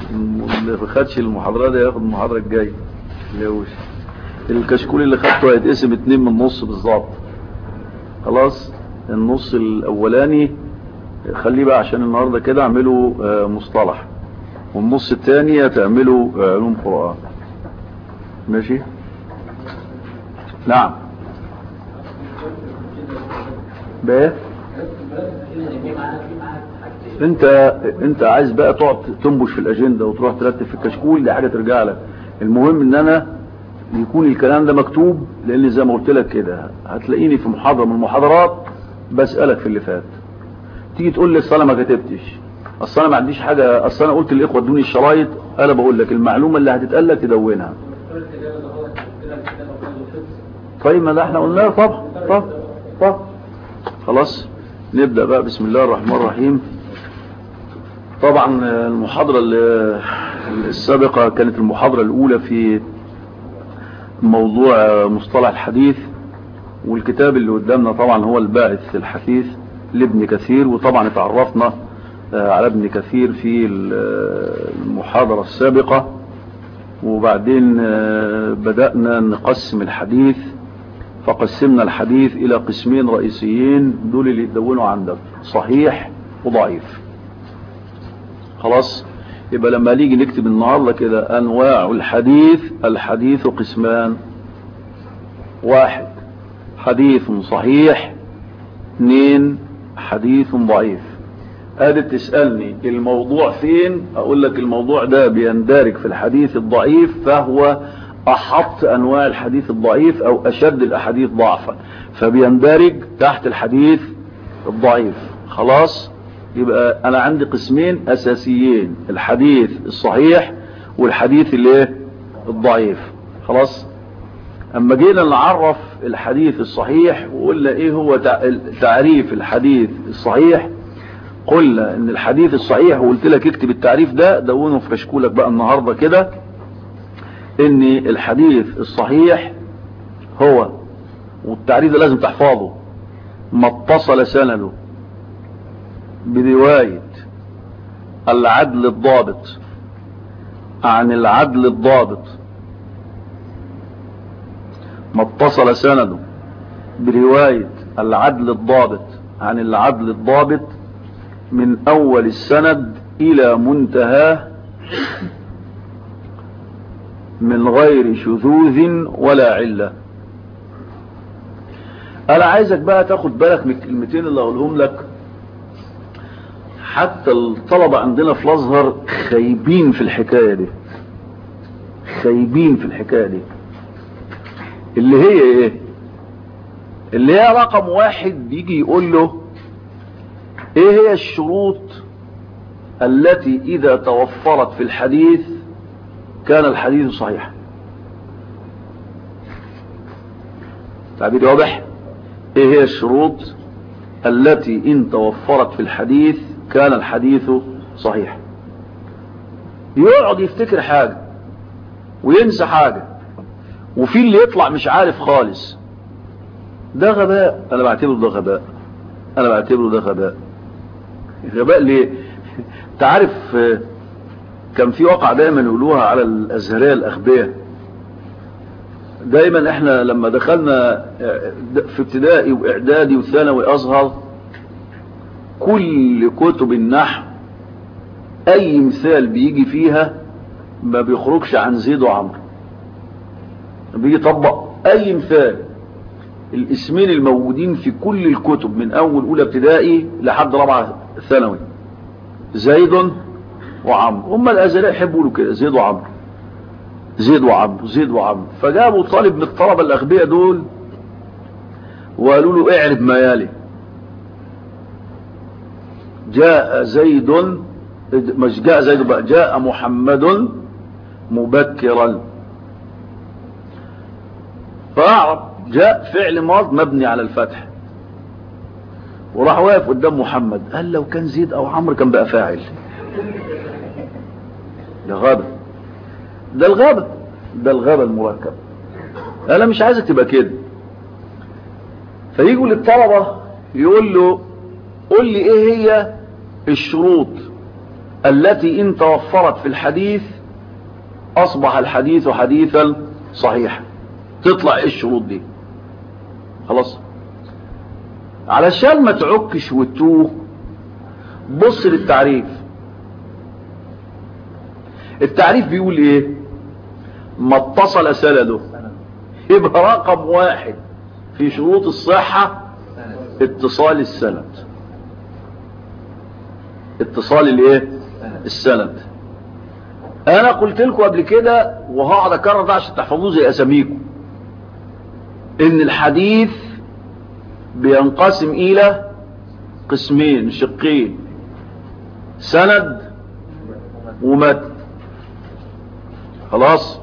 اللي ما خدش المحاضرة دي هياخد المحاضرة الجاية لوش الكشكول اللي خدته هيتقسم اتنين من نص بالظبط خلاص النص الاولاني خليه بقى عشان النهاردة كده اعمله آه، مصطلح والنص التاني هتعمله آه، علوم قرآن ماشي نعم بايه انت انت عايز بقى تقعد تنبش في الاجنده وتروح ترتب في الكشكول دي حاجه ترجع لك المهم ان انا يكون الكلام ده مكتوب لان زي ما قلت لك كده هتلاقيني في محاضره من المحاضرات بسالك في اللي فات تيجي تقول لي اصل انا ما كتبتش اصل انا ما عنديش حاجه اصل انا قلت للاخوه ادوني الشرايط انا بقول لك المعلومه اللي هتتقال لك تدونها طيب ما ده احنا قلناه طبعا طبعا طبعا خلاص نبدأ بقى بسم الله الرحمن الرحيم طبعا المحاضرة ال- السابقة كانت المحاضرة الأولى في موضوع مصطلح الحديث والكتاب اللي قدامنا طبعا هو الباعث الحثيث لابن كثير وطبعا اتعرفنا آه، على ابن كثير في ال- المحاضرة السابقة وبعدين آه، بدأنا نقسم الحديث فقسمنا الحديث إلى قسمين رئيسيين دول اللي يتدونوا عندك صحيح وضعيف خلاص يبقى لما نيجي نكتب النهارده كده أنواع الحديث الحديث قسمان واحد حديث صحيح اثنين حديث ضعيف ادي تسألني الموضوع فين اقول لك الموضوع ده بيندرج في الحديث الضعيف فهو احط انواع الحديث الضعيف او اشد الاحاديث ضعفا فبيندرج تحت الحديث الضعيف خلاص يبقى انا عندي قسمين اساسيين الحديث الصحيح والحديث الايه الضعيف خلاص اما جينا نعرف الحديث الصحيح وقلنا ايه هو تع- تعريف الحديث الصحيح قلنا ان الحديث الصحيح وقلت لك اكتب التعريف ده دونه في كشكولك بقى النهارده كده ان الحديث الصحيح هو والتعريف ده لازم تحفظه ما اتصل سنده برواية العدل الضابط عن العدل الضابط ما اتصل سنده برواية العدل الضابط عن العدل الضابط من اول السند الى منتهاه من غير شذوذ ولا علة انا عايزك بقى تاخد بالك من الكلمتين اللي اقولهم لك حتى الطلبة عندنا في الازهر خايبين في الحكاية دي خايبين في الحكاية دي اللي هي ايه اللي هي رقم واحد بيجي يقول له ايه هي الشروط التي اذا توفرت في الحديث كان الحديث صحيحا تعبير واضح ايه هي الشروط التي ان توفرت في الحديث كان الحديث صحيح يقعد يفتكر حاجة وينسى حاجة وفي اللي يطلع مش عارف خالص ده غباء انا بعتبره ده غباء انا بعتبره ده غباء غباء ليه انت عارف آه، كان في واقع دايما يقولوها على الازهريه الاغبياء دايما احنا لما دخلنا آه، في ابتدائي واعدادي وثانوي ازهر كل كتب النحو اي مثال بيجي فيها ما بيخرجش عن زيد وعمرو بيجي يطبق اي مثال الاسمين الموجودين في كل الكتب من اول اولى ابتدائي لحد رابعه ثانوي زيد وعمرو هم الازهرية يحبوا يقولوا كده زيد وعمرو زيد وعمرو زيد وعمرو فجابوا طالب من الطلبه الاغبياء دول وقالوا له اعرف ما يلي جاء زيد مش جاء زيد بقى جاء محمد مبكرا فاعرف جاء فعل ماض مبني على الفتح وراح واقف قدام محمد قال لو كان زيد او عمرو كان بقى فاعل ده غبا ده الغبا ده الغبا المركب انا مش عايزك تبقى كده فيجوا للطلبة يقول له قول لي ايه هي الشروط التي إن توفرت في الحديث أصبح الحديث حديثا صحيحا تطلع إيه الشروط دي خلاص علشان ما تعكش وتوه بص للتعريف التعريف بيقول ايه ما اتصل سنده يبقى رقم واحد في شروط الصحة اتصال السند اتصال الايه السند انا قلت لكم قبل كده وهقعد اكرر ده عشان تحفظوه زي اساميكم ان الحديث بينقسم الى قسمين شقين سند ومتن خلاص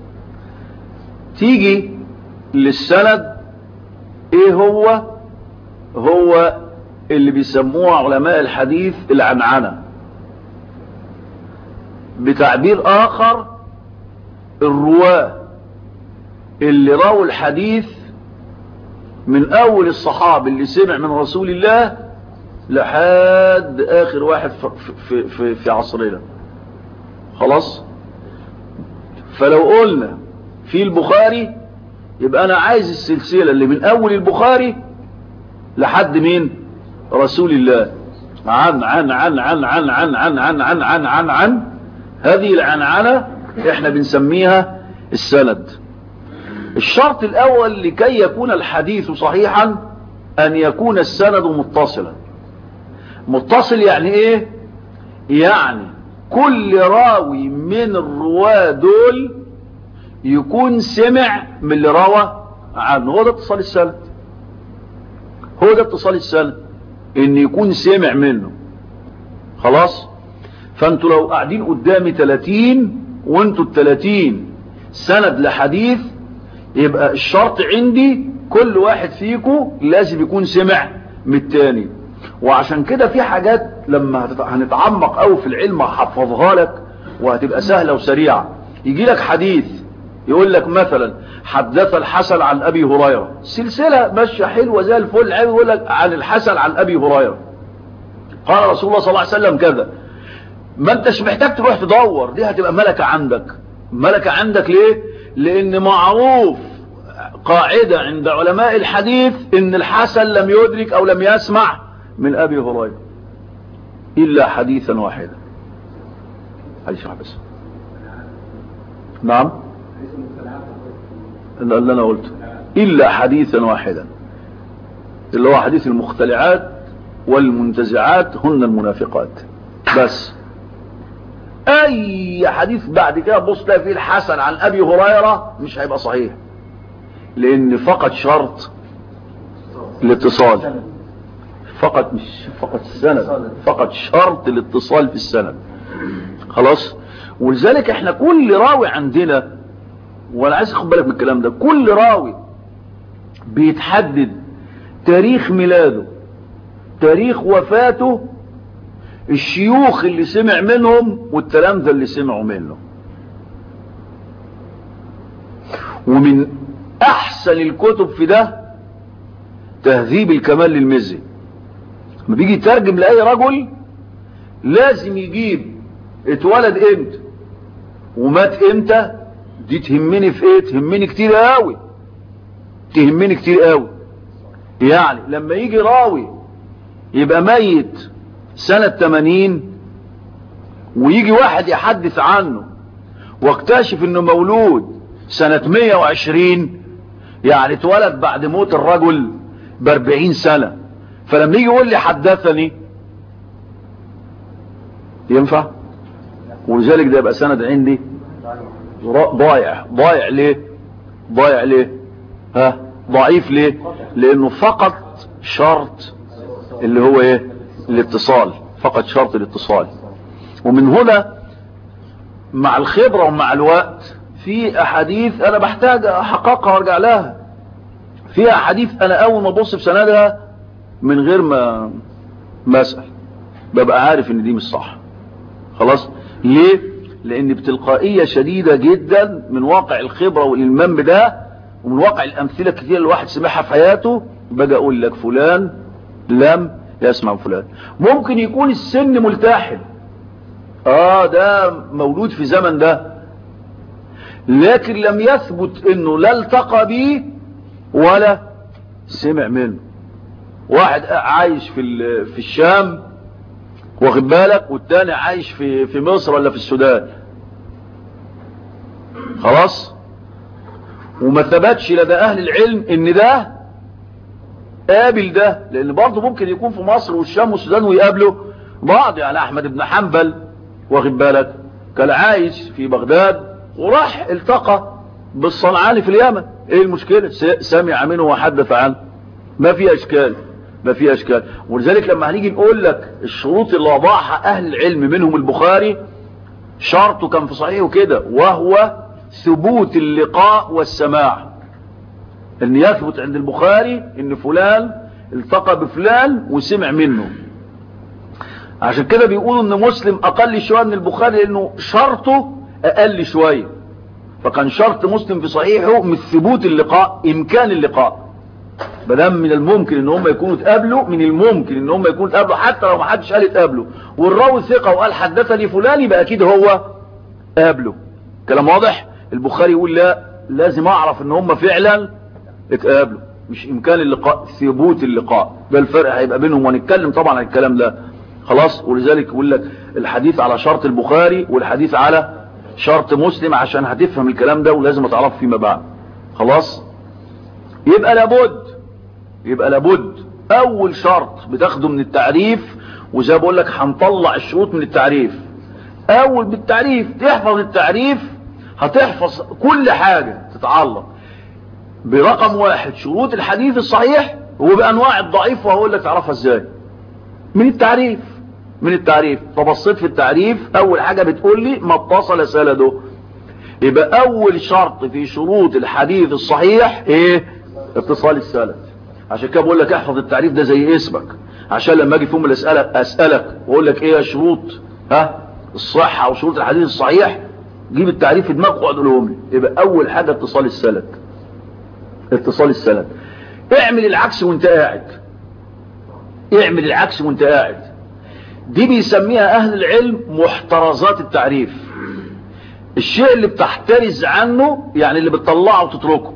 تيجي للسند ايه هو هو اللي بيسموه علماء الحديث العنعنة بتعبير اخر الرواه اللي راوا الحديث من اول الصحابي اللي سمع من رسول الله لحد اخر واحد في, في, في, في عصرنا خلاص فلو قلنا في البخاري يبقى انا عايز السلسلة اللي من اول البخاري لحد مين رسول الله عن عن عن عن عن عن عن عن عن عن عن عن هذه العنعنة احنا بنسميها السند الشرط الاول لكي يكون الحديث صحيحا ان يكون السند متصلا متصل يعني ايه يعني كل راوي من الرواه دول يكون سمع من اللي روى عنه هو ده اتصال السند هو ده اتصال السند ان يكون سمع منه خلاص فانتوا لو قاعدين قدامي 30 وانتوا ال 30 سند لحديث يبقى الشرط عندي كل واحد فيكم لازم يكون سمع من التاني وعشان كده في حاجات لما هنتعمق قوي في العلم هحفظها لك وهتبقى سهلة وسريعة يجي لك حديث يقول لك مثلا حدث الحسن عن ابي هريرة سلسلة ماشية حلوة زي الفل عايز يقول لك عن الحسن عن ابي هريرة قال رسول الله صلى الله عليه وسلم كذا ما انتش محتاج تروح تدور دي هتبقى ملكة عندك ملكة عندك ليه لان معروف قاعدة عند علماء الحديث ان الحسن لم يدرك او لم يسمع من ابي هريرة الا حديثا واحدا حديث واحد بس نعم اللي انا قلته الا حديثا واحدا اللي هو حديث المختلعات والمنتزعات هن المنافقات بس اي حديث بعد كده بص تلاقي فيه الحسن عن ابي هريره مش هيبقى صحيح لان فقط شرط الاتصال فقط مش فقط السند فقط شرط الاتصال في السند خلاص ولذلك احنا كل راوي عندنا وانا عايز اخد بالك من الكلام ده كل راوي بيتحدد تاريخ ميلاده تاريخ وفاته الشيوخ اللي سمع منهم والتلامذة اللي سمعوا منه ومن احسن الكتب في ده تهذيب الكمال للمزي لما بيجي يترجم لاي رجل لازم يجيب اتولد امتى ومات امتى دي تهمني في ايه تهمني كتير قوي تهمني كتير قوي يعني لما يجي راوي يبقى ميت سنة 80 ويجي واحد يحدث عنه واكتشف انه مولود سنة 120 يعني اتولد بعد موت الرجل ب 40 سنة فلما يجي يقول لي حدثني ينفع ولذلك ده يبقى سند عندي ضايع ضايع ليه ضايع ليه ها ضعيف ليه لانه فقط شرط اللي هو ايه الاتصال فقط شرط الاتصال ومن هنا مع الخبرة ومع الوقت في احاديث انا بحتاج احققها وارجع لها في احاديث انا اول ما ابص في سندها من غير ما ما اسال ببقى عارف ان دي مش صح خلاص ليه لان بتلقائية شديدة جدا من واقع الخبرة والالمام بده ومن واقع الامثلة كتير اللي الواحد سمعها في حياته باجي اقول لك فلان لم يسمع فلان ممكن يكون السن ملتحم اه ده مولود في زمن ده لكن لم يثبت انه لا التقى به ولا سمع منه واحد عايش في في الشام واخد بالك والتاني عايش في في مصر ولا في السودان خلاص وما ثبتش لدى اهل العلم ان ده قابل ده لان برضه ممكن يكون في مصر والشام والسودان ويقابلوا بعض يعني احمد بن حنبل واخد بالك كان عايش في بغداد وراح التقى بالصنعاني في اليمن ايه المشكلة سمع منه وحدث عنه ما في اشكال ما في اشكال ولذلك لما هنيجي نقول لك الشروط اللي وضعها اهل العلم منهم البخاري شرطه كان في صحيحه كده وهو ثبوت اللقاء والسماع ان يثبت عند البخاري ان فلان التقى بفلان وسمع منه عشان كده بيقولوا ان مسلم اقل شوية من البخاري لانه شرطه اقل شوية فكان شرط مسلم في صحيحه من ثبوت اللقاء امكان اللقاء بدم من الممكن ان هم يكونوا اتقابلوا من الممكن ان هم يكونوا اتقابلوا حتى لو ما حدش قال اتقابلوا والراوي ثقه وقال حدثني فلان يبقى اكيد هو قابله كلام واضح البخاري يقول لا لازم اعرف ان هم فعلا اتقابلوا مش امكان اللقاء ثبوت اللقاء ده الفرق هيبقى بينهم وهنتكلم طبعا عن الكلام ده خلاص ولذلك يقول لك الحديث على شرط البخاري والحديث على شرط مسلم عشان هتفهم الكلام ده ولازم تعرفه فيما بعد خلاص يبقى لابد يبقى لابد اول شرط بتاخده من التعريف وزي ما بقول لك هنطلع الشروط من التعريف اول بالتعريف تحفظ التعريف هتحفظ كل حاجة تتعلق برقم واحد شروط الحديث الصحيح وبانواع الضعيف وهقول لك تعرفها ازاي من التعريف من التعريف فبصيت في التعريف اول حاجة بتقول لي ما اتصل سنده يبقى اول شرط في شروط الحديث الصحيح ايه اتصال السند عشان كده بقول لك احفظ التعريف ده زي اسمك عشان لما اجي في يوم اسالك اسالك واقول لك ايه شروط ها الصحه وشروط الحديث الصحيح جيب التعريف في دماغك واقعد قولهم لي يبقى اول حاجه اتصال السند اتصال السند اعمل العكس وانت قاعد اعمل العكس وانت قاعد دي بيسميها اهل العلم محترزات التعريف الشيء اللي بتحترز عنه يعني اللي بتطلعه وتتركه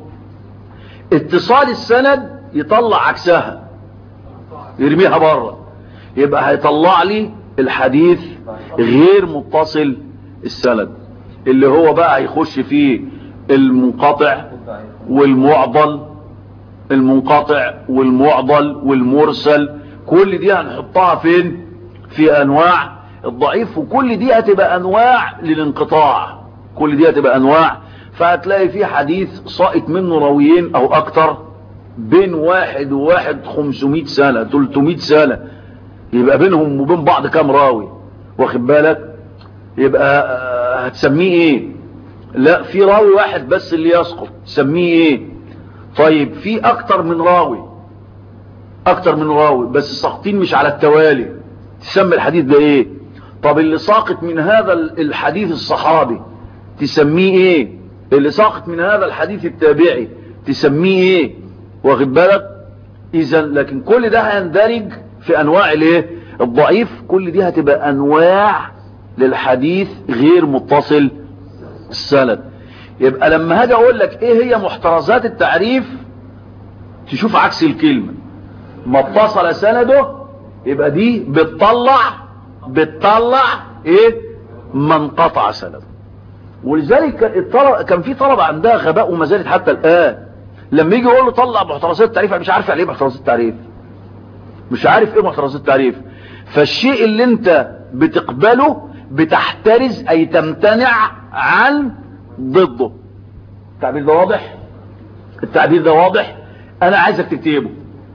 اتصال السند يطلع عكسها يرميها بره يبقى هيطلع لي الحديث غير متصل السند اللي هو بقى هيخش فيه المنقطع والمعضل المنقطع والمعضل والمرسل كل دي هنحطها فين في انواع الضعيف وكل دي هتبقى انواع للانقطاع كل دي هتبقى انواع فهتلاقي في حديث ساقط منه راويين او اكتر بين واحد وواحد خمسمائة سنة تلتمائة سنة يبقى بينهم وبين بعض كام راوي واخد بالك يبقى هتسميه ايه لا في راوي واحد بس اللي يسقط تسميه ايه طيب في اكتر من راوي اكتر من راوي بس ساقطين مش على التوالي تسمي الحديث ده ايه طب اللي ساقط من هذا الحديث الصحابي تسميه ايه اللي ساقط من هذا الحديث التابعي تسميه ايه واخد بالك اذا لكن كل ده هيندرج في انواع الايه الضعيف كل دي هتبقى انواع للحديث غير متصل السند يبقى لما هاجي اقول لك ايه هي محترزات التعريف تشوف عكس الكلمة ما اتصل سنده يبقى دي بتطلع بتطلع ايه ما انقطع سنده ولذلك الطلب كان في طلبة عندها غباء وما زالت حتى الآن لما يجي يقول له طلع محترزات التعريف مش عارف يعني ايه محترزات التعريف مش عارف ايه محترزات التعريف فالشيء اللي انت بتقبله بتحترز اي تمتنع عن ضده التعبير ده واضح التعبير ده واضح انا عايزك تكتبه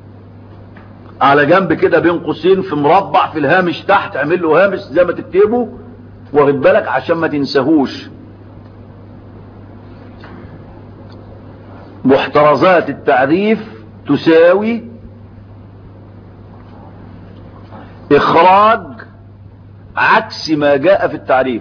على جنب كده بين قوسين في مربع في الهامش تحت اعمل له هامش زي ما تكتبه واخد بالك عشان ما تنساهوش محترزات التعريف تساوي اخراج عكس ما جاء في التعريف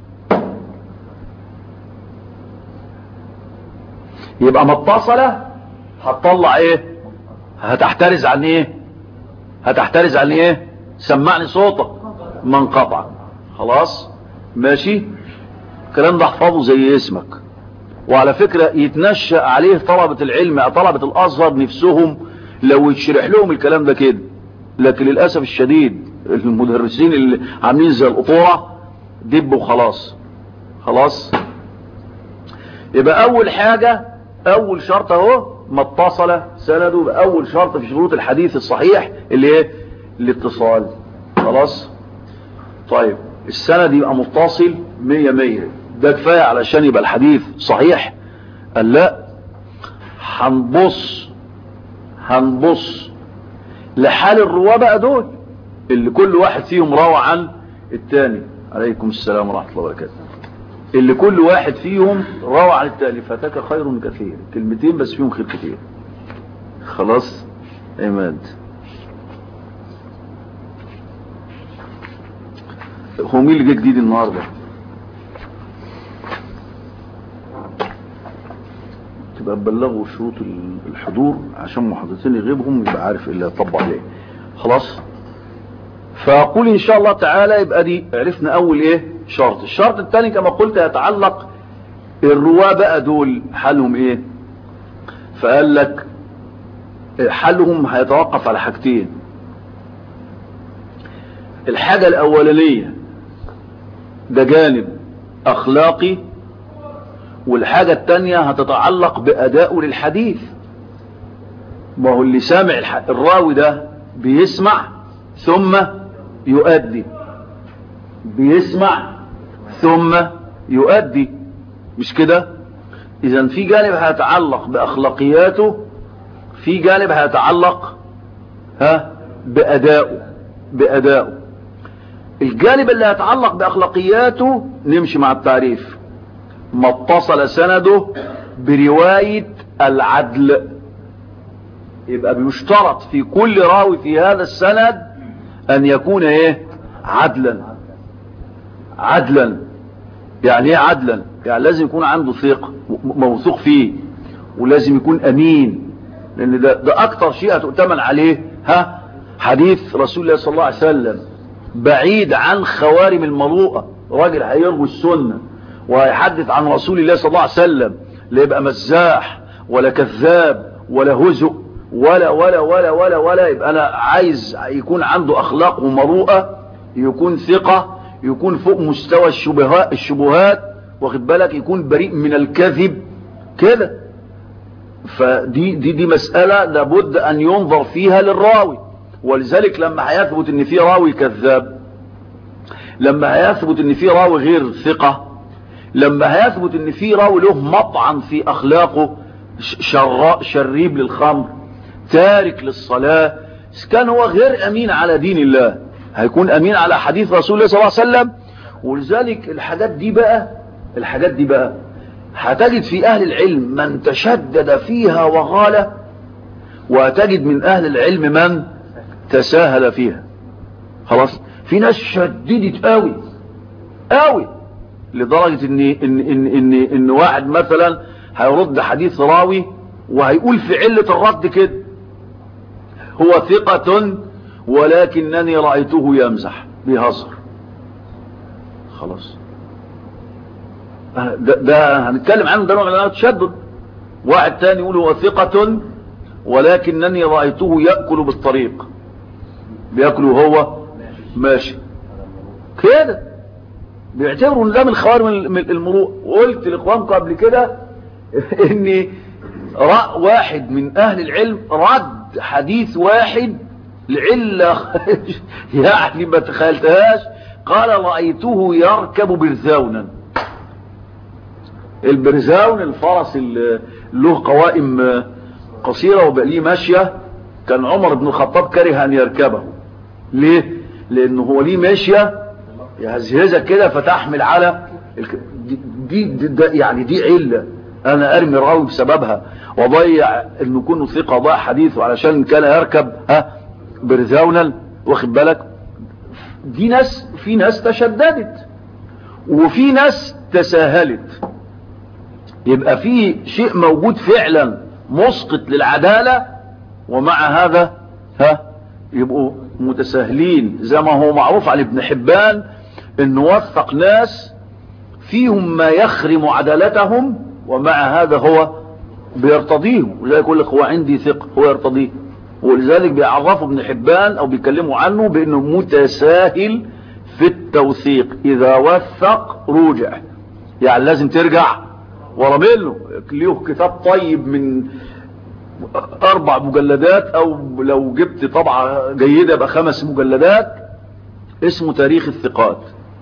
يبقى متصلة هتطلع ايه هتحترز عن ايه هتحترز عن ايه سمعني صوتك منقطع خلاص ماشي الكلام ده احفظه زي اسمك وعلى فكرة يتنشأ عليه طلبة العلم طلبة الازهر نفسهم لو يتشرح لهم الكلام ده كده لكن للأسف الشديد المدرسين اللي عاملين زي القطورة دب وخلاص خلاص يبقى اول حاجة اول شرط اهو ما اتصل سنده باول شرط في شروط الحديث الصحيح اللي ايه الاتصال خلاص طيب السند يبقى متصل مية مية ده كفاية علشان يبقى الحديث صحيح قال لا هنبص هنبص لحال الرواه بقى دول اللي كل واحد فيهم روى عن التاني عليكم السلام ورحمة الله وبركاته اللي كل واحد فيهم روى عن التاني فاتك خير كثير كلمتين بس فيهم خير كثير خلاص عماد هو مين اللي جه جديد النهارده تبقى تبلغوا شروط الحضور عشان محاضرتين يغيبهم يبقى عارف اللي يطبق عليه خلاص فاقول ان شاء الله تعالى يبقى دي عرفنا اول ايه شرط الشرط الثاني كما قلت يتعلق الرواه بقى دول حالهم ايه فقال لك حالهم هيتوقف على حاجتين الحاجة الاولانية ده جانب اخلاقي والحاجة التانية هتتعلق بادائه للحديث ما هو اللي سامع الراوي ده بيسمع ثم يؤدي بيسمع ثم يؤدي مش كده اذا في جانب هيتعلق باخلاقياته في جانب هيتعلق ها بادائه بادائه الجانب اللي هيتعلق باخلاقياته نمشي مع التعريف ما اتصل سنده برواية العدل يبقى بيشترط في كل راوي في هذا السند ان يكون ايه عدلا عدلا يعني ايه عدلا يعني لازم يكون عنده ثقة موثوق فيه ولازم يكون امين لان ده, ده اكتر شيء هتؤتمن عليه ها حديث رسول الله صلى الله عليه وسلم بعيد عن خوارم المروءة راجل هيرجو السنة وهيحدث عن رسول الله صلى الله عليه وسلم لا يبقى مزاح ولا كذاب ولا هزؤ ولا ولا ولا ولا ولا يبقى انا عايز يكون عنده اخلاق ومروءة يكون ثقة يكون فوق مستوى الشبهات الشبهات واخد بالك يكون بريء من الكذب كده فدي دي دي مسألة لابد ان ينظر فيها للراوي ولذلك لما هيثبت ان في راوي كذاب لما هيثبت ان في راوي غير ثقة لما هيثبت ان في راوي له مطعن في اخلاقه شراء شريب للخمر تارك للصلاة كان هو غير امين على دين الله هيكون امين على حديث رسول الله صلى الله عليه وسلم ولذلك الحاجات دي بقى الحاجات دي بقى هتجد في اهل العلم من تشدد فيها وغال وتجد من اهل العلم من تساهل فيها خلاص في ناس شددت قوي قوي لدرجة ان ان ان ان, إن واحد مثلا هيرد حديث راوي وهيقول في علة الرد كده هو ثقة ولكنني رأيته يمزح بيهزر خلاص ده, ده هنتكلم عنه ده نوع من انواع التشدد واحد تاني يقول هو ثقة ولكنني رأيته يأكل بالطريق بيأكل وهو ماشي كده بيعتبروا ان ده من خوارم المروء وقلت لاخوانكم قبل كده ان رأى واحد من اهل العلم رد حديث واحد لعلة يعني ما تخيلتهاش قال رأيته يركب برزاونا البرزاون الفرس اللي له قوائم قصيرة وبقى ليه ماشية كان عمر بن الخطاب كره ان يركبه ليه لانه هو ليه ماشية يهزهزك كده فتحمل على الك... دي, دي, دي يعني دي علة انا ارمي راوي بسببها وضيع انه كونه ثقة ضاع حديثه علشان كان يركب ها برزاونا واخد بالك دي ناس في ناس تشددت وفي ناس تساهلت يبقى في شيء موجود فعلا مسقط للعدالة ومع هذا ها يبقوا متساهلين زي ما هو معروف عن ابن حبان انه وثق ناس فيهم ما يخرم عدالتهم ومع هذا هو بيرتضيهم ولذلك يقول لك هو عندي ثقة هو يرتضيه ولذلك بيعرفوا ابن حبان او بيتكلموا عنه بانه متساهل في التوثيق اذا وثق رجع يعني لازم ترجع ورا منه ليه كتاب طيب من اربع مجلدات او لو جبت طبعة جيدة يبقى خمس مجلدات اسمه تاريخ الثقات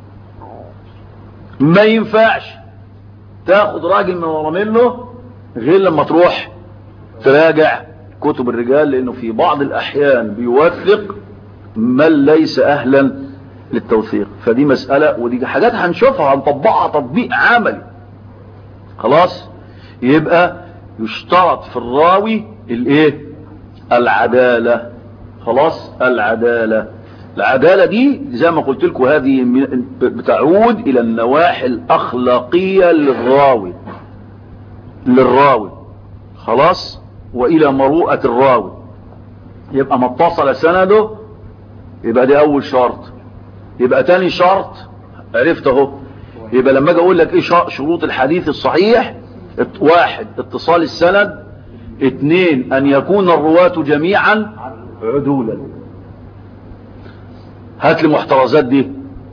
ما ينفعش تاخد راجل من ورا منه غير لما تروح تراجع كتب الرجال لانه في بعض الاحيان بيوثق من ليس اهلا للتوثيق فدي مسألة ودي حاجات هنشوفها هنطبقها تطبيق عملي خلاص يبقى يشترط في الراوي الايه العدالة خلاص العدالة العدالة دي زي ما قلت لكم هذه بتعود الى النواحي الاخلاقية للراوي للراوي خلاص والى مروءة الراوي يبقى ما اتصل سنده يبقى دي اول شرط يبقى تاني شرط عرفت اهو يبقى لما اجي اقول لك ايه شروط الحديث الصحيح واحد اتصال السند اثنين ان يكون الرواة جميعا عدولا هات لي محترزات دي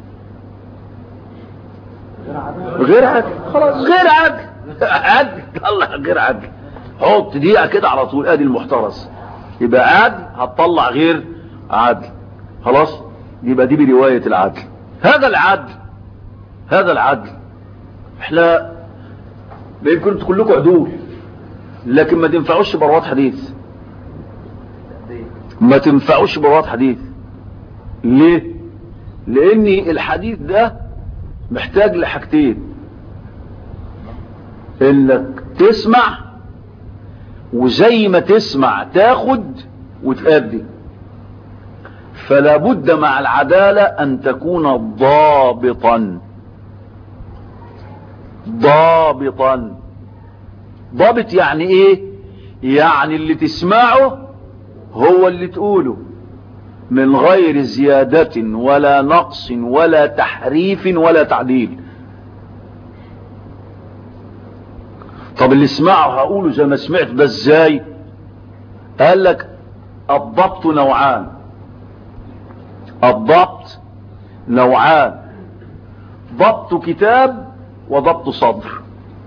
غير عدل خلاص غير عدل عدل طلع غير عدل حط دقيقة كده على طول ادي المحترز يبقى عدل هتطلع غير عدل خلاص يبقى دي برواية العدل هذا العدل هذا العدل احنا يمكن انتوا كلكم عدول لكن ما تنفعوش بروات حديث ما تنفعوش بروات حديث ليه لان الحديث ده محتاج لحاجتين انك تسمع وزي ما تسمع تاخد وتأدي فلا بد مع العدالة ان تكون ضابطا ضابطا ضابط يعني ايه يعني اللي تسمعه هو اللي تقوله من غير زيادة ولا نقص ولا تحريف ولا تعديل طب اللي اسمعه هقوله زي ما سمعت ده ازاي قال لك الضبط نوعان الضبط نوعان ضبط كتاب وضبط صدر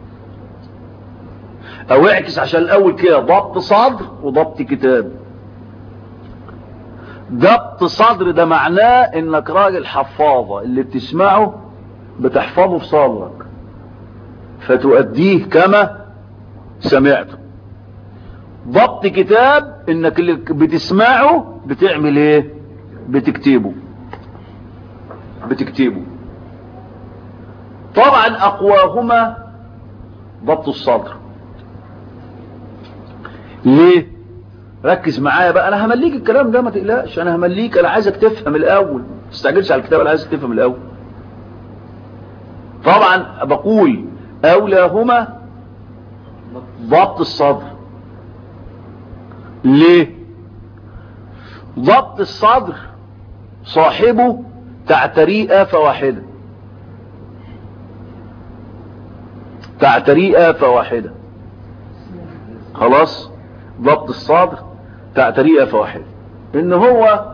او اعكس عشان الاول كده ضبط صدر وضبط كتاب ضبط صدر ده معناه انك راجل حفاظة اللي بتسمعه بتحفظه في صدرك فتؤديه كما سمعته ضبط كتاب انك اللي بتسمعه بتعمل ايه بتكتبه بتكتبه طبعا اقواهما ضبط الصدر ليه ركز معايا بقى انا همليك الكلام ده ما تقلقش انا همليك انا عايزك تفهم الاول ما تستعجلش على الكتاب انا عايزك تفهم الاول طبعا بقول اولاهما ضبط الصدر ليه ضبط الصدر صاحبه تعتريه آفة واحدة تعتريه آفة واحدة خلاص ضبط الصدر تعتريه آفة واحدة ان هو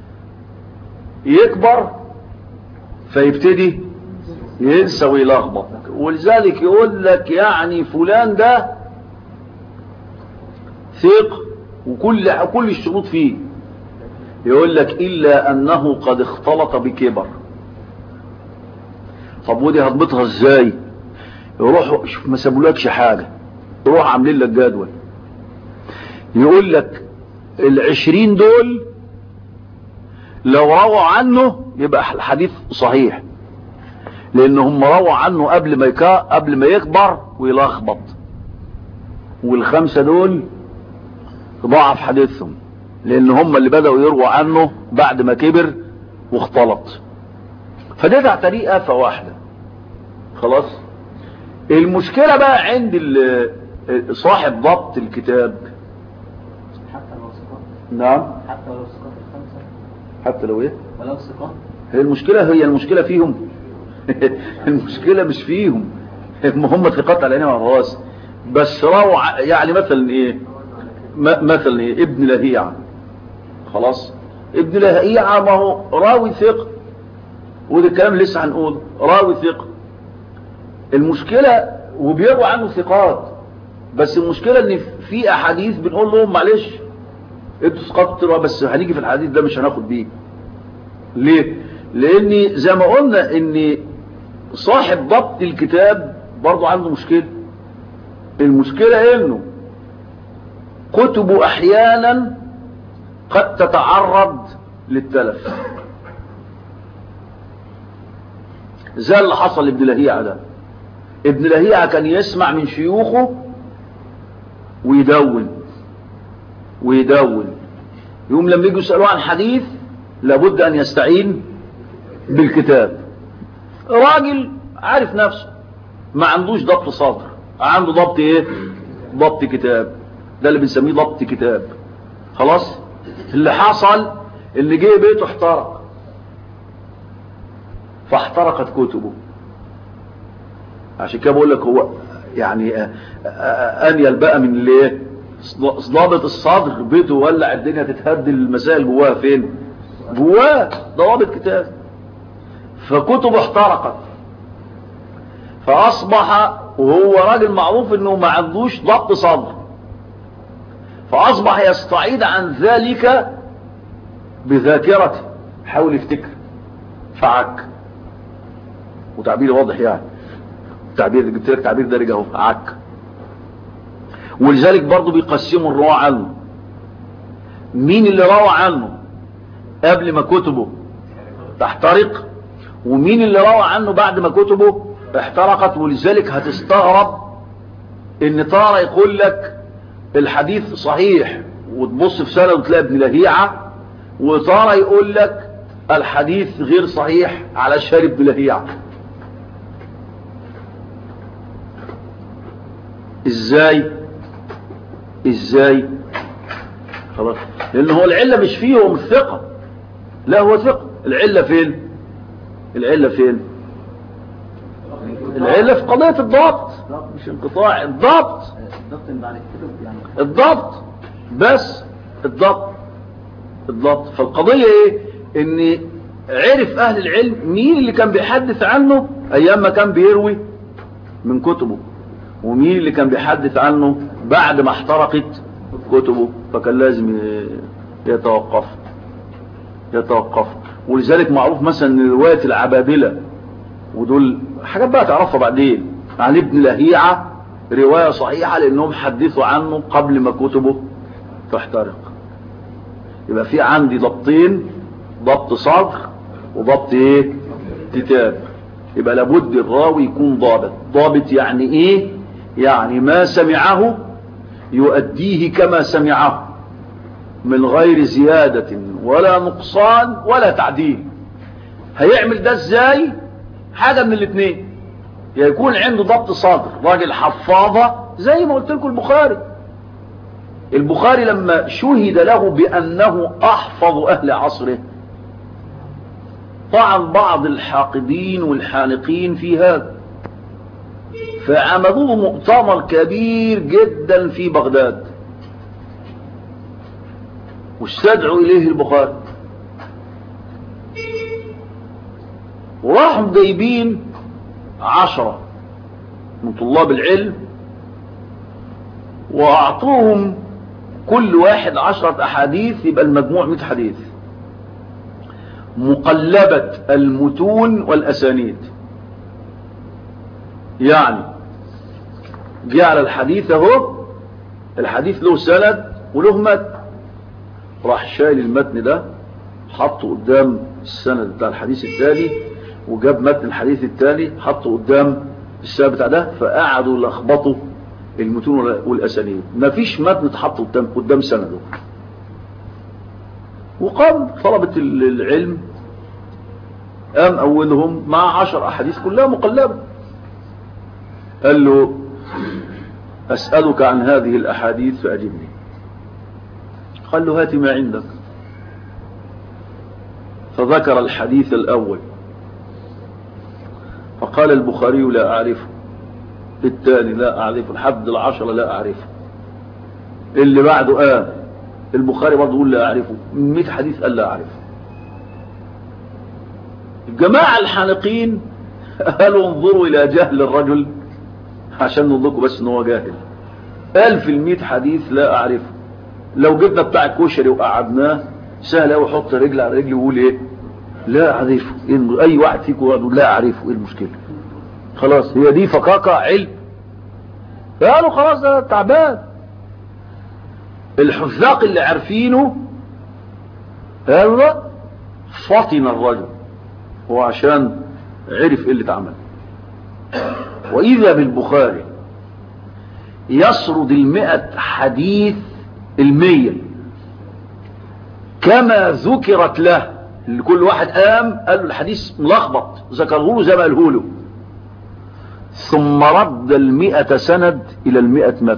يكبر فيبتدي ينسى ويلخبط ولذلك يقول لك يعني فلان ده ثق وكل كل الشروط فيه يقول لك إلا أنه قد اختلط بكبر طب ودي هضبطها ازاي يروحوا شوف ما سابولكش حاجة يروح عاملين لك جدول يقول لك العشرين دول لو رووا عنه يبقى الحديث صحيح لان هم رووا عنه قبل ما يكا قبل ما يكبر ويلخبط والخمسة دول ضعف حديثهم لان هم اللي بدأوا يرووا عنه بعد ما كبر واختلط فده تعتريه آفة واحدة خلاص المشكلة بقى عند صاحب ضبط الكتاب حتى لو ثقات نعم حتى لو ثقات الخمسة حتى لو ايه ولو ثقات هي المشكلة هي المشكلة فيهم المشكلة مش فيهم هم ثقات على عيني وعلى الراس بس روى ع- يعني مثلا ايه م- مثلا ايه ابن لهيعة خلاص ابن لهيعة ما هو راوي ثقة وده الكلام اللي لسه هنقول راوي ثقة المشكلة وبيروى عنه ثقات بس المشكلة ان في احاديث بنقول لهم معلش انتوا ثقات تروى بس هنيجي في الحديث ده مش هناخد بيه ليه لان زي ما قلنا ان صاحب ضبط الكتاب برضو عنده مشكلة المشكلة انه كتبه احيانا قد تتعرض للتلف زي اللي حصل لابن لهيعة ده ابن لهيعة كان يسمع من شيوخه ويدون ويدون يوم لما يجوا يسألوه عن حديث لابد أن يستعين بالكتاب راجل عارف نفسه ما عندوش ضبط صدر عنده ضبط ايه ضبط كتاب ده اللي بنسميه ضبط كتاب خلاص اللي حصل اللي جه بيته احترق فاحترقت كتبه عشان كده بقول لك هو يعني آه، آه، انيل بقى من الايه ضابط الصدر بيته ولع الدنيا تتهدي المسائل جواها فين جواه ضوابط كتاب فكتبه احترقت فاصبح وهو راجل معروف انه ما عندوش ضبط صدر فاصبح يستعيد عن ذلك بذاكرته حاول يفتكر فعك وتعبير واضح يعني تعبير جبت لك تعبير دارج اهو عك ولذلك برضه بيقسموا الرواة عنه مين اللي روى عنه قبل ما كتبه تحترق ومين اللي روى عنه بعد ما كتبه احترقت ولذلك هتستغرب ان تارة يقول لك الحديث صحيح وتبص في سنة وتلاقي ابن لهيعة وتارة يقول لك الحديث غير صحيح على شارب ابن لهيعة ازاي ازاي خلاص لان هو العلة مش فيه هو مش ثقة لا هو ثقة العلة فين العلة فين العلة في قضية الضبط مش انقطاع الضبط الضبط اللي بعد الكتب يعني الضبط بس الضبط الضبط فالقضية ايه ان عرف اهل العلم مين اللي كان بيحدث عنه ايام ما كان بيروي من كتبه ومين اللي كان بيحدث عنه بعد ما احترقت كتبه فكان لازم ي- يتوقف يتوقف ولذلك معروف مثلا ان رواية العبابلة ودول حاجات بقى تعرفها بعدين عن ابن لهيعة رواية صحيحة لانهم حدثوا عنه قبل ما كتبه تحترق يبقى في عندي ضبطين ضبط صدر وضبط ايه كتاب يبقى لابد الراوي يكون ضابط ضابط يعني ايه يعني ما سمعه يؤديه كما سمعه من غير زيادة ولا نقصان ولا تعديل هيعمل ده ازاي حاجة من الاثنين يا يكون عنده ضبط صدر راجل حفاظة زي ما قلت لكم البخاري البخاري لما شهد له بأنه أحفظ أهل عصره طعن بعض الحاقدين والحانقين في هذا فعملوا مؤتمر كبير جدا في بغداد واستدعوا إليه البخاري وراحوا جايبين عشرة من طلاب العلم وأعطوهم كل واحد عشرة أحاديث يبقى المجموع مئة حديث مقلبة المتون والأسانيد يعني جعل الحديث اهو الحديث له سند وله متن راح شايل المتن ده حطه قدام السند بتاع الحديث التالي وجاب متن الحديث التالي حطه قدام السند بتاع ده فقعدوا لخبطوا المتون والاسانيد مفيش متن اتحط قدام قدام سنده وقام طلبة العلم قام أولهم مع عشر أحاديث كلها مقلبة قال له أسألك عن هذه الأحاديث فأجبني قال له هات ما عندك فذكر الحديث الأول فقال البخاري لا أعرفه الثاني لا أعرفه الحد العشرة لا أعرفه اللي بعده قال البخاري برضه يقول لا أعرفه من 100 حديث قال لا أعرفه الجماعة الحانقين قالوا انظروا إلى جهل الرجل عشان نضلكم بس ان هو جاهل قال في المئة حديث لا أعرفه لو جبنا بتاع الكشري وقعدناه سهل قوي يحط رجل على رجل ويقول ايه لا أعرفه إيه الم... أي واحد فيكم يقول لا أعرفه إيه المشكلة خلاص هي دي فقاقة علم قالوا خلاص ده تعبان الحذاق اللي عارفينه قالوا لا فطن الرجل هو عشان عرف ايه اللي اتعمل واذا بالبخاري يسرد المئة حديث المية كما ذكرت له اللي كل واحد قام قال له الحديث ملخبط ذكره له زي ما قاله له ثم رد المئة سند الى المئة متن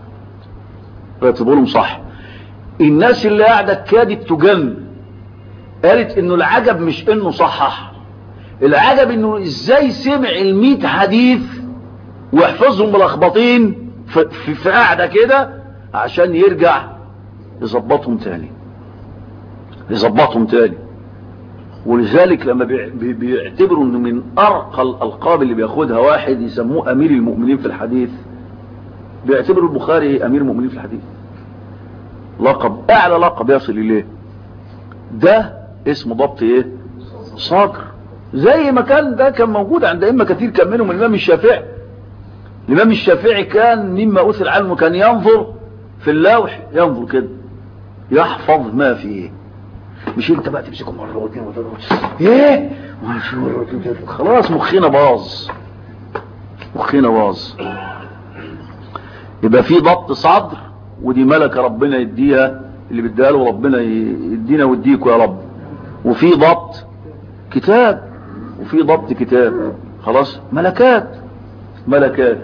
رتبوا صح الناس اللي قاعدة كادت تجن قالت انه العجب مش انه صحح العجب انه ازاي سمع المئة حديث ويحفظهم ملخبطين في, في, في قاعدة كده عشان يرجع يظبطهم تاني يظبطهم تاني ولذلك لما بي- بيعتبروا انه من ارقى الالقاب اللي بياخدها واحد يسموه امير المؤمنين في الحديث بيعتبروا البخاري امير المؤمنين في الحديث لقب اعلى لقب يصل اليه ده اسمه ضبط ايه صقر زي ما كان ده كان موجود عند ائمه كثير كان منهم الامام الشافعي الامام الشافعي كان مما اثر عنه كان ينظر في اللوح ينظر كده يحفظ ما فيه مش انت بقى تمسكه مره واثنين وثلاثه ايه ماشي مرة واثنين وثلاثة. خلاص مخنا باظ مخنا باظ يبقى في ضبط صدر ودي ملكه ربنا يديها اللي بيديها له ربنا يدينا ويديكوا يا رب وفي ضبط كتاب وفي ضبط كتاب خلاص ملكات ملكات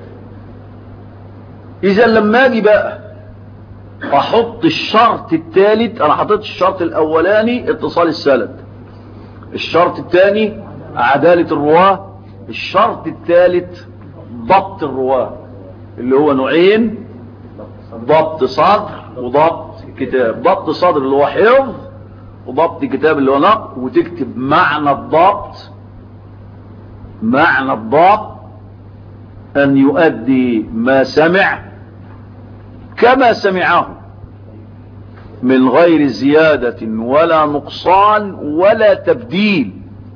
اذا لما اجي بقى احط الشرط الثالث انا حطيت الشرط الاولاني اتصال السند الشرط الثاني عدالة الرواه الشرط الثالث ضبط الرواه اللي هو نوعين ضبط صدر وضبط كتاب ضبط صدر اللي هو حفظ وضبط كتاب اللي هو نقل وتكتب معنى الضبط معنى الضبط ان يؤدي ما سمع كما سمعه من غير زيادة ولا نقصان ولا تبديل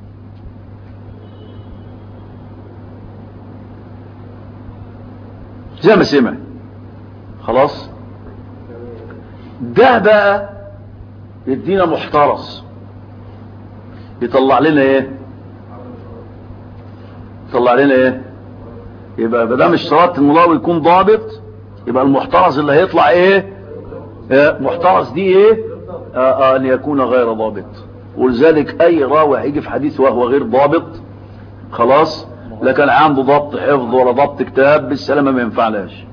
زي ما سمع خلاص ده بقى يدينا محترس يطلع لنا ايه يطلع لنا ايه يبقى بدام اشترطت المراوي يكون ضابط يبقى المحترس اللي هيطلع ايه آه محترس دي ايه آه آه ان يكون غير ضابط ولذلك اي راوي هيجي في حديث وهو غير ضابط خلاص لا كان عنده ضبط حفظ ولا ضبط كتاب بالسلامه ما ينفعلاش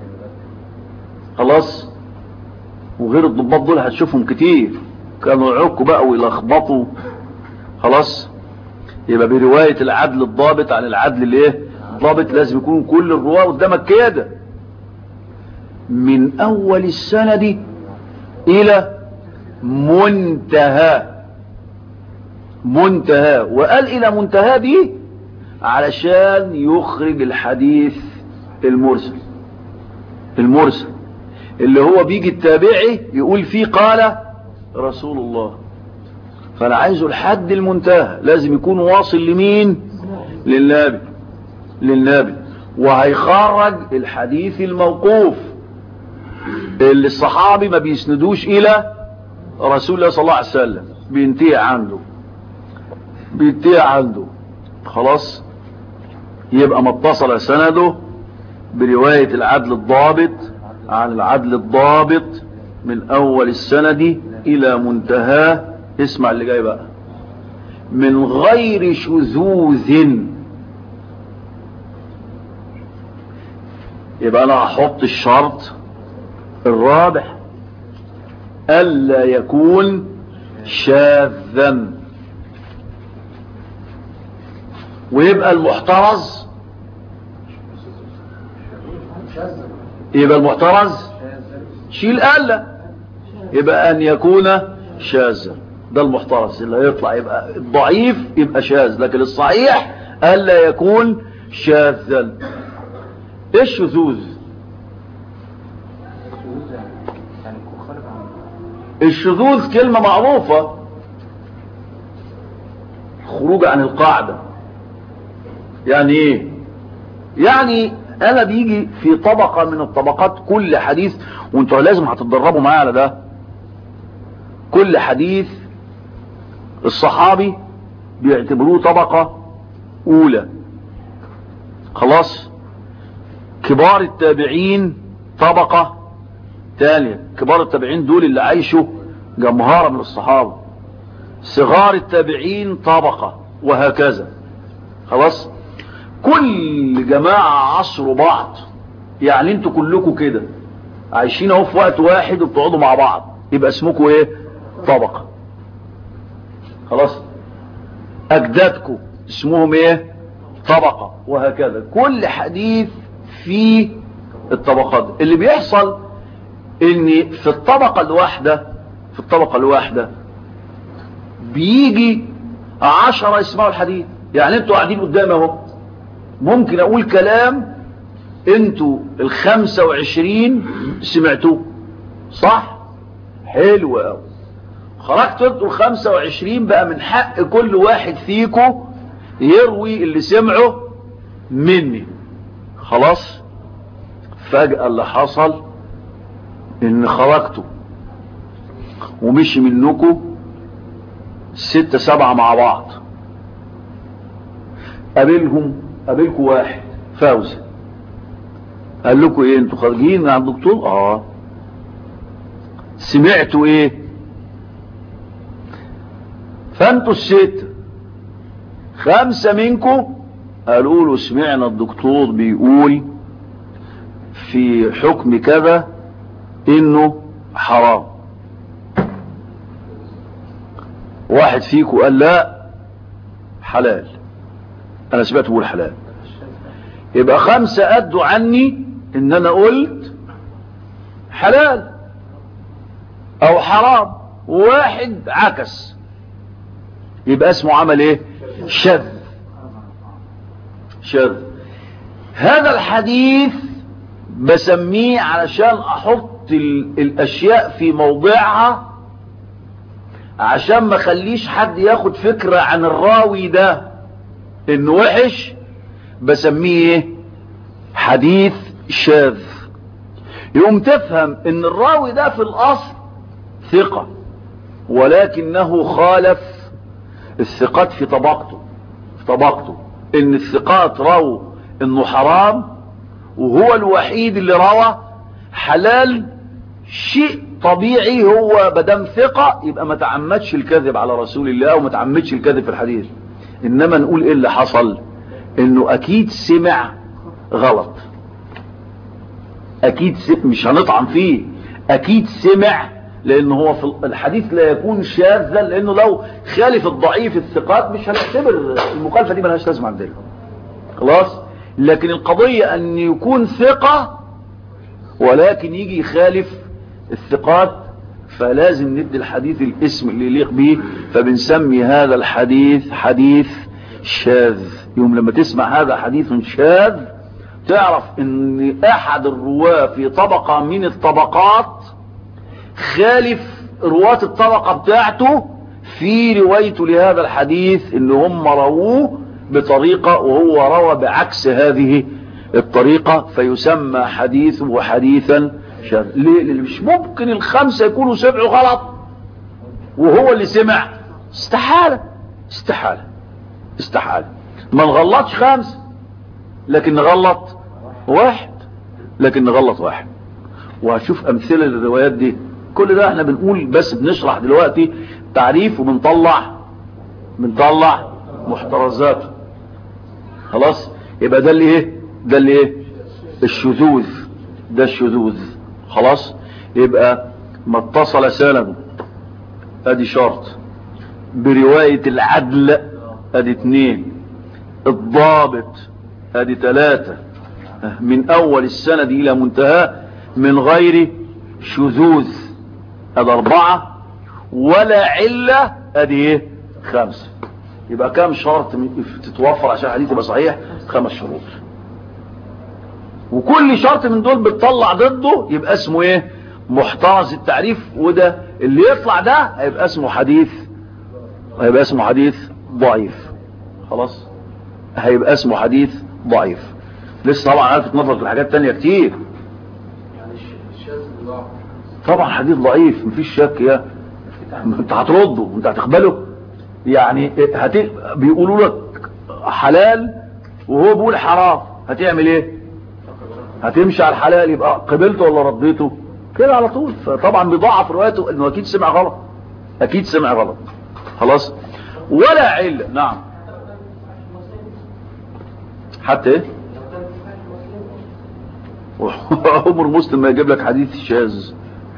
خلاص وغير الضباط دول هتشوفهم كتير كانوا يعكوا بقى ويلخبطوا خلاص يبقى برواية العدل الضابط عن العدل الايه الضابط لازم يكون كل الرواه قدامك كده من اول السند الى منتهى منتهى وقال الى منتهى دي علشان يخرج الحديث المرسل المرسل اللي هو بيجي التابعي يقول فيه قال رسول الله فانا عايزه لحد المنتهى لازم يكون واصل لمين للنبي للنبي وهيخرج الحديث الموقوف اللي الصحابي ما بيسندوش الى رسول الله صلى الله عليه وسلم بينتهي عنده بينتهي عنده خلاص يبقى ما اتصل سنده برواية العدل الضابط عن العدل الضابط من اول السند الى منتهاه اسمع اللي جاي بقى من غير شذوذ يبقى انا هحط الشرط الرابع الا يكون شاذا ويبقى المحترز يبقى المحترز شيل ألا يبقى أن يكون شاذا ده المحترز اللي هيطلع يبقى الضعيف يبقى شاذ لكن الصحيح ألا يكون شاذا ايه الشذوذ يعني يكون خارج عن الشذوذ كلمة معروفة خروج عن القاعدة يعني ايه يعني انا بيجي في طبقة من الطبقات كل حديث وانتوا لازم هتتدربوا معايا على ده كل حديث الصحابي بيعتبروه طبقة اولى خلاص كبار التابعين طبقة تانية كبار التابعين دول اللي عايشوا جمهارة من الصحابة صغار التابعين طبقة وهكذا خلاص كل جماعة عصروا بعض يعني انتوا كلكم كده عايشين اهو في وقت واحد وبتقعدوا مع بعض يبقى اسمكم ايه طبقة خلاص اجدادكم اسمهم ايه طبقة وهكذا كل حديث في الطبقات اللي بيحصل ان في الطبقة الواحدة في الطبقة الواحدة بيجي عشرة يسمعوا الحديث يعني انتوا قاعدين قدام اهو ممكن اقول كلام انتوا الخمسة وعشرين سمعتوه صح حلو قوي خرجت انتوا الخمسة وعشرين بقى من حق كل واحد فيكم يروي اللي سمعه مني خلاص فجأة اللي حصل ان خرجتوا ومشي منكم ستة سبعة مع بعض قابلهم قابلكم واحد فوزي قال لكم ايه انتوا خارجين من عند الدكتور اه سمعتوا ايه فانتوا الستة خمسة منكم قالوا له سمعنا الدكتور بيقول في حكم كذا انه حرام واحد فيكم قال لا حلال انا سمعت بقول حلال يبقى خمسة ادوا عني ان انا قلت حلال او حرام واحد عكس يبقى اسمه عمل ايه شذ شذ هذا الحديث بسميه علشان احط ال- الاشياء في موضعها عشان ما خليش حد ياخد فكرة عن الراوي ده انه وحش بسميه ايه حديث شاذ يقوم تفهم ان الراوي ده في الاصل ثقة ولكنه خالف الثقات في طبقته في طبقته ان الثقات رووا انه حرام وهو الوحيد اللي روى حلال شيء طبيعي هو بدم ثقة يبقى ما تعمدش الكذب على رسول الله وما تعمدش الكذب في الحديث انما نقول ايه اللي حصل انه اكيد سمع غلط اكيد سمع مش هنطعن فيه اكيد سمع لان هو في الحديث لا يكون شاذا لانه لو خالف الضعيف الثقات مش هنعتبر المخالفة دي ملهاش لازمة عندنا خلاص لكن القضية ان يكون ثقة ولكن يجي يخالف الثقات فلازم ندي الحديث الاسم اللي يليق به فبنسمي هذا الحديث حديث شاذ يوم لما تسمع هذا حديث شاذ تعرف ان احد الرواه في طبقة من الطبقات خالف رواة الطبقة بتاعته في روايته لهذا الحديث ان هم رووه بطريقة وهو روى بعكس هذه الطريقة فيسمى حديثه حديثا شاذ ليه لان مش ممكن الخمسة يكونوا سمعوا غلط وهو اللي سمع استحالة استحالة استحالة ما نغلطش خمسة لكن نغلط واحد لكن نغلط واحد وهشوف امثلة للروايات دي كل ده احنا بنقول بس بنشرح دلوقتي تعريف وبنطلع بنطلع محترزاته خلاص يبقى ده اللي ايه ده اللي ايه الشذوذ ده الشذوذ خلاص يبقى ما اتصل سنده ادي شرط برواية العدل ادي اتنين الضابط ادي ثلاثة من اول السند الى منتهى من غير شذوذ ادي اربعة ولا علة ادي ايه خمسة يبقى كام شرط من- تتوفر عشان الحديث يبقى صحيح خمس شروط وكل شرط من دول بتطلع ضده يبقى اسمه ايه محترز التعريف وده اللي يطلع ده هيبقى اسمه حديث هيبقى اسمه حديث ضعيف خلاص هيبقى اسمه حديث ضعيف لسه طبعا عارف نظرك لحاجات تانية كتير يعني الش- الشاذ ضعف طبعا حديث ضعيف مفيش شك يا انت هترده انت هتقبله يعني هت... بيقولوا لك حلال وهو بيقول حرام هتعمل ايه هتمشي على الحلال يبقى قبلته ولا رديته كده على طول فطبعا بيضعف روايته انه اكيد سمع غلط اكيد سمع غلط خلاص ولا علة نعم حتى ايه عمر مسلم ما يجيب لك حديث شاذ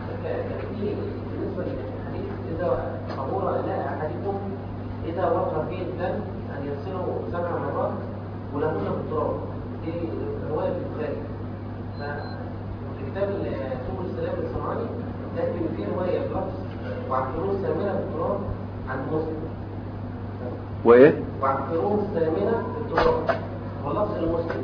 إذا وقع فيه الدم أن يغسله سبع مرات ولهن بالتراب دي رواية في البخاري في كتاب سبل السلام الصنعاني لكن في رواية بلفظ وعفروه الثامنة بالتراب عن مسلم وايه وعفروه الثامنة بالتراب واللفظ لمسلم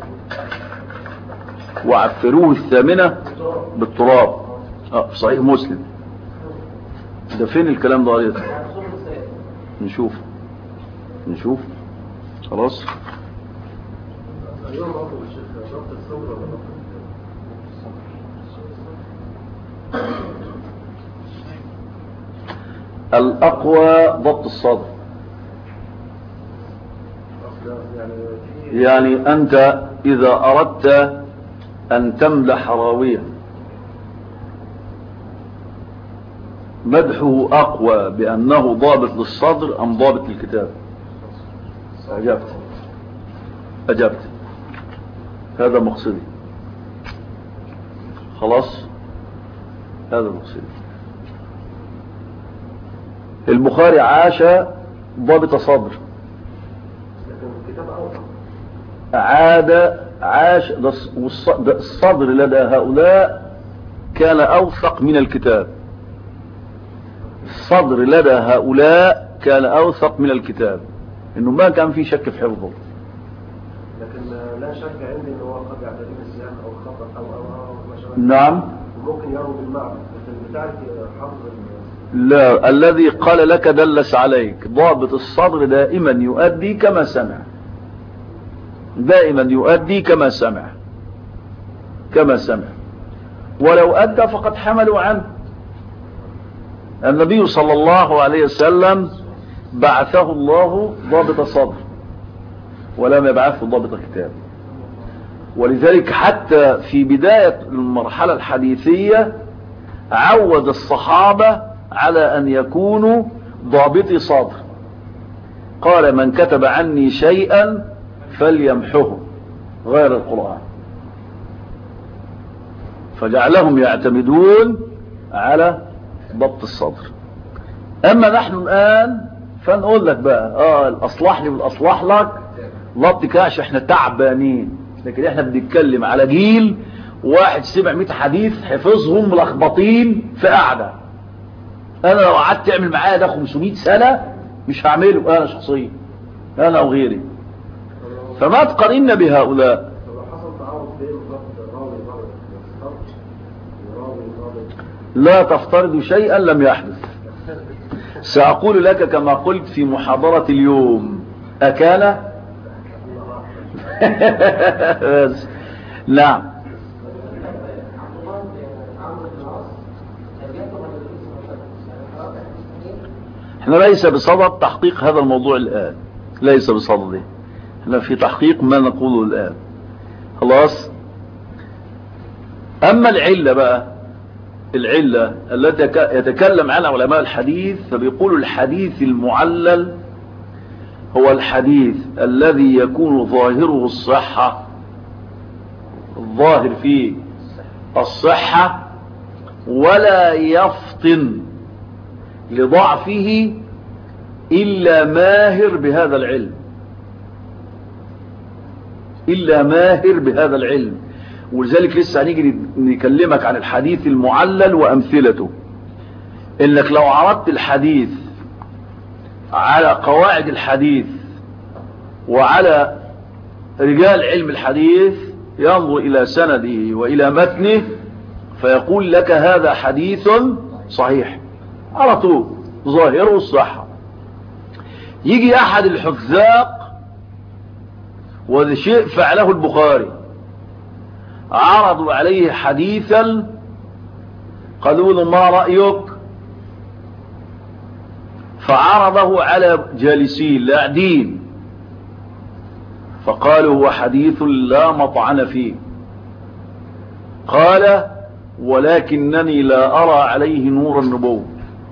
وعفروه الثامنة بالتراب بالتراب اه في صحيح مسلم ده فين الكلام ده قريته يعني سبل السلام نشوف نشوف خلاص اليوم أفضل الشيخ ضبط الصبر ولا ضبط الأقوى ضبط الصدر الصبر يعني في يعني أنت إذا أردت أن تمدح راويا مدحه أقوى بأنه ضابط للصدر أم ضابط للكتاب أجبت أجبت هذا مقصدي خلاص هذا مقصدي البخاري عاش ضابط صدر لكن الكتاب أوضح عاد عاش ده الص- والص- ده الصدر لدى هؤلاء كان أوثق من الكتاب الصدر لدى هؤلاء كان أوثق من الكتاب إنه ما كان في شك في حفظه لكن لا شك عندي ان هو قد يعترف بالسياق او الخطا او او او ما شابه نعم ممكن يروي بالمعنى لكن بتعرف حفظ لا الذي قال لك دلس عليك ضابط الصدر دائما يؤدي كما سمع دائما يؤدي كما سمع كما سمع ولو أدى فقد حملوا عنه النبي صلى الله عليه وسلم بعثه الله ضابط صدر ولم يبعثه ضابط كتاب ولذلك حتى في بداية المرحلة الحديثية عود الصحابة على أن يكونوا ضابطي صدر قال من كتب عني شيئا فليمحه غير القرآن فجعلهم يعتمدون على ضبط الصدر أما نحن الآن فنقول لك بقى اه الأصلح لي والأصلح لك ضبط كاش احنا تعبانين لكن احنا بنتكلم على جيل واحد سمع 100 حديث حفظهم ملخبطين في قعده انا لو قعدت تعمل معايا ده 500 سنه مش هعمله انا شخصيا انا وغيري فما تقارن بهؤلاء طب لو حصل تعارض بين ضبط راوي ضابط الصبر وراوي ضابط لا تفترض شيئا لم يحدث سأقول لك كما قلت في محاضرة اليوم أكان بس. نعم عبد الله بن عمرو بن العاص لم يكتب عن النبي صلى الله عليه وسلم احنا ليس بصدد تحقيق هذا الموضوع الآن ليس بصدده احنا في تحقيق ما نقوله الآن خلاص أما العلة بقى العلة التي يك- يتكلم عنها علماء الحديث فبيقولوا الحديث المعلل هو الحديث الذي يكون ظاهره الصحة الظاهر فيه الصحة ولا يفطن لضعفه إلا ماهر بهذا العلم إلا ماهر بهذا العلم ولذلك لسه هنيجي نكلمك عن الحديث المعلل وأمثلته إنك لو عرضت الحديث على قواعد الحديث وعلى رجال علم الحديث ينظر إلى سنده وإلى متنه فيقول لك هذا حديث صحيح على طول ظاهره الصحة يجي أحد الحذاق وهذا شيء فعله البخاري عرضوا عليه حديثا قالوا له ما رأيك فعرضه على جالسين لاعدين فقالوا هو حديث لا مطعن فيه قال ولكنني لا أرى عليه نور النبوة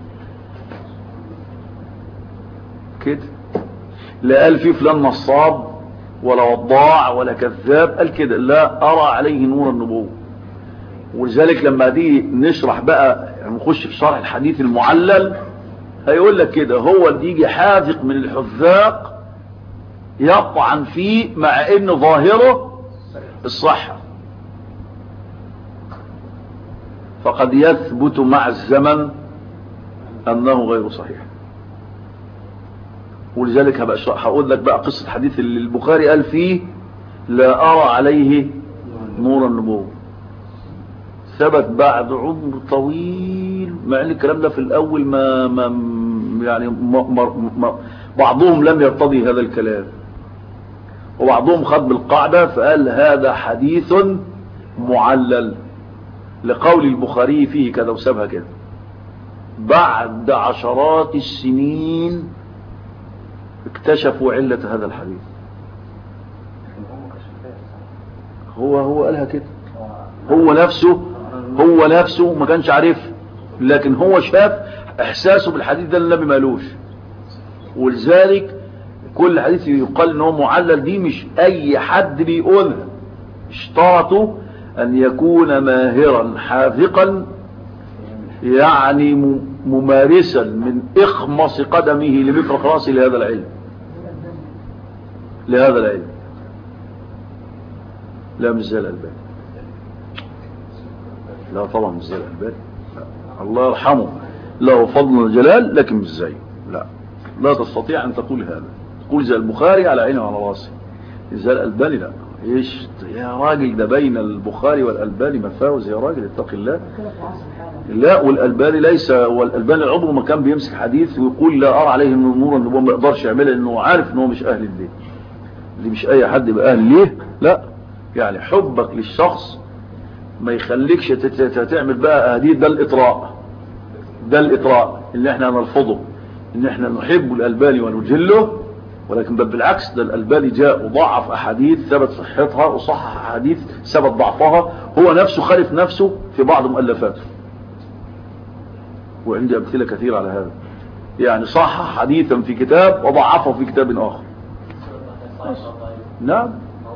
كده لا قال فيه فلان نصاب ولا وضاع ولا كذاب قال كده لا أرى عليه نور النبوة ولذلك لما دي نشرح بقى يعني نخش في شرح الحديث المعلل هيقول لك كده هو اللي يجي حاذق من الحذاق يطعن فيه مع ان ظاهره الصحة فقد يثبت مع الزمن انه غير صحيح ولذلك هبقى هقول لك بقى قصة حديث اللي البخاري قال فيه لا ارى عليه نور النبوة ثبت بعد عمر طويل مع ان الكلام ده في الاول ما, ما يعني ما ما ما بعضهم لم يرتضي هذا الكلام وبعضهم خد بالقاعدة فقال هذا حديث معلل لقول البخاري فيه كذا وسابها كده بعد عشرات السنين اكتشفوا علة هذا الحديث هو هو قالها كده هو نفسه هو نفسه ما كانش عارف لكن هو شاف احساسه بالحديث ده النبي مالوش ولذلك كل حديث يقال ان هو معلل دي مش اي حد بيقولها اشترطوا ان يكون ماهرا حاذقا يعني ممارسا من اخمص قدمه لمفرق راسه لهذا العلم لهذا العلم لا مش زي الالباني لا طبعا مش زي الالباني الله يرحمه له فضل وجلال لكن مش زيه لا لا تستطيع ان تقول هذا تقول زي البخاري على عيني وعلى راسي زي الالباني لا ايش يا راجل ده بين البخاري والالباني مفاوز يا راجل اتق الله لا والالباني ليس والالباني عمره ما كان بيمسك حديث ويقول لا ارى عليه نور النبوه ما يقدرش يعملها لانه عارف ان هو مش اهل البيت اللي مش اي حد يبقى اهل ليه لا يعني حبك للشخص ما يخليكش تعمل بقى هديه ده الاطراء ده الاطراء اللي احنا نرفضه ان احنا نحب الالباني ونجله ولكن بل بالعكس ده الالباني جاء وضعف احاديث ثبت صحتها وصحح احاديث ثبت ضعفها هو نفسه خالف نفسه في بعض مؤلفاته وعندي امثله كثيره على هذا يعني صحح حديثا في كتاب وضعفه في كتاب اخر نعم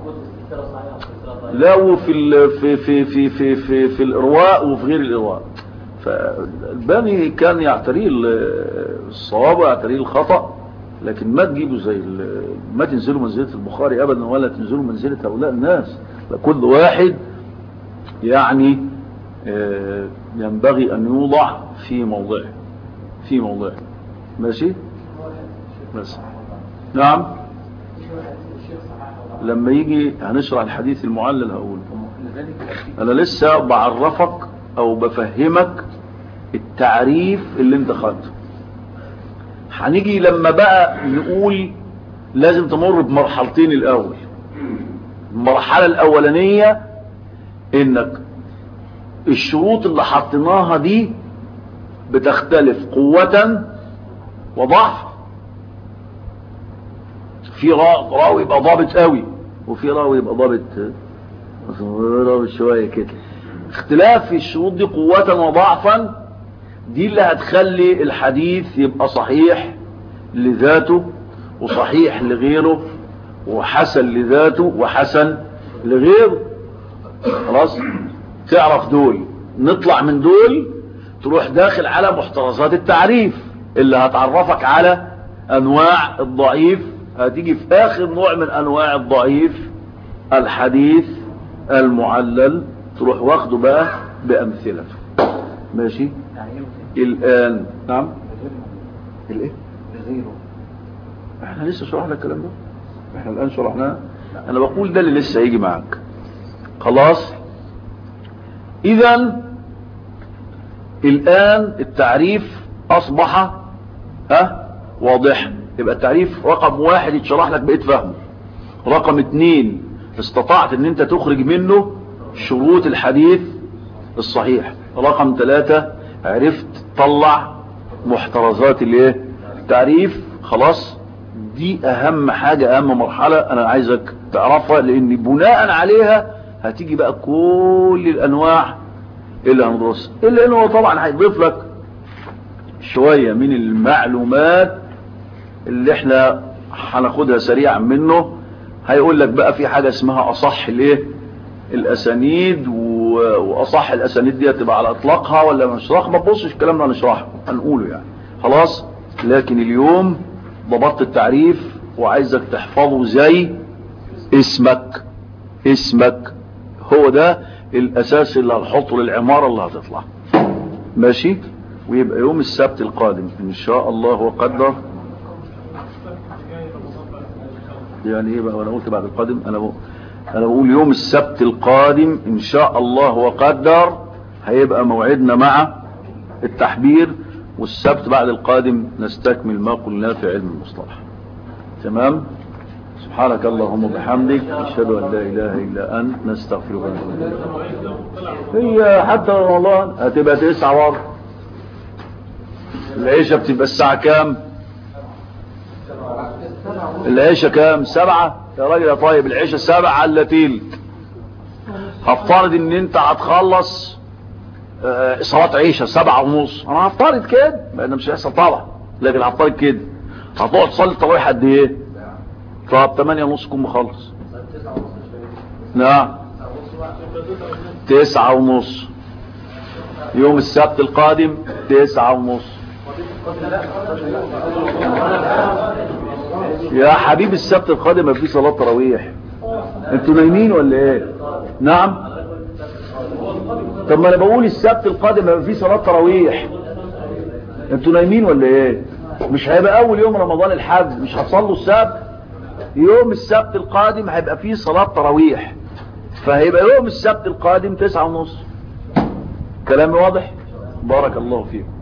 لا وفي ال في في في في في, في الارواء وفي غير الارواء فالباني كان يعتريه الصواب ويعتريه الخطأ لكن ما تجيبوا زي ما تنزلوا منزلة البخاري ابدا ولا تنزلوا منزلة هؤلاء الناس كل واحد يعني ينبغي ان يوضع في موضعه في موضعه ماشي بس نعم لما يجي هنشرح الحديث المعلل هقول انا لسه بعرفك او بفهمك التعريف اللي انت خدته هنيجي لما بقى نقول لازم تمر بمرحلتين الاول المرحلة الاولانية انك الشروط اللي حطيناها دي بتختلف قوة وضعف في راوي يبقى ضابط قوي وفي راوي يبقى ضابط ضابط شوية كده اختلاف في الشروط دي قوة وضعفا دي اللي هتخلي الحديث يبقى صحيح لذاته وصحيح لغيره وحسن لذاته وحسن لغيره خلاص تعرف دول نطلع من دول تروح داخل على محترزات التعريف اللي هتعرفك على انواع الضعيف هتيجي في اخر نوع من انواع الضعيف الحديث المعلل تروح واخده بقى بأمثلته ماشي الآن نعم الايه احنا لسه شرحنا الكلام ده احنا الآن شرحناه انا بقول ده اللي لسه هيجي معاك خلاص اذا الآن التعريف أصبح ها واضح يبقى التعريف رقم واحد يتشرح لك بقيت فهمه رقم اتنين استطعت ان انت تخرج منه شروط الحديث الصحيح رقم ثلاثة عرفت تطلع محترزات الايه التعريف خلاص دي اهم حاجة اهم مرحلة انا عايزك تعرفها لان بناء عليها هتيجي بقى كل الانواع اللي هندرسها الا انه طبعا هيضيف لك شوية من المعلومات اللي احنا هناخدها سريعا منه هيقول لك بقى في حاجة اسمها اصح الايه الاسانيد و- واصح الاسانيد دي تبقى على اطلاقها ولا مش اطلاقها ما تبصش الكلام ده هنشرحه هنقوله يعني خلاص لكن اليوم ضبطت التعريف وعايزك تحفظه زي اسمك اسمك هو ده الاساس اللي هنحطه للعمارة اللي هتطلع ماشي ويبقى يوم السبت القادم ان شاء الله وقدر يعني ايه بقى وانا قلت بعد القادم انا بقول انا بقول يوم السبت القادم ان شاء الله وقدر هيبقى موعدنا مع التحبير والسبت بعد القادم نستكمل ما قلناه في علم المصطلح تمام سبحانك اللهم وبحمدك اشهد ان لا اله الا انت نستغفرك ونتوب اليك هي حتى رمضان هتبقى تسعة برضه العيشة بتبقى الساعة كام العيشة كام سبعة يا راجل يا طيب العيشة سبعة الا تلت هفترض ان انت هتخلص آه، صلاة عيشة سبعة ونص انا هفترض كده ما انا مش هيحصل طبعا لكن هفترض كده هتقعد تصلي التراويح قد ايه طب 8 ونص تكون مخلص نعم تسعة ونص يوم السبت القادم تسعة ونص يا حبيب السبت القادم ما في صلاة تراويح انتوا نايمين ولا ايه نعم طب ما انا بقول السبت القادم ما في صلاة تراويح انتوا نايمين ولا ايه مش هيبقى اول يوم رمضان الحج مش هتصلوا السبت يوم السبت القادم هيبقى فيه صلاة تراويح فهيبقى يوم السبت القادم تسعة ونص كلامي واضح بارك الله فيكم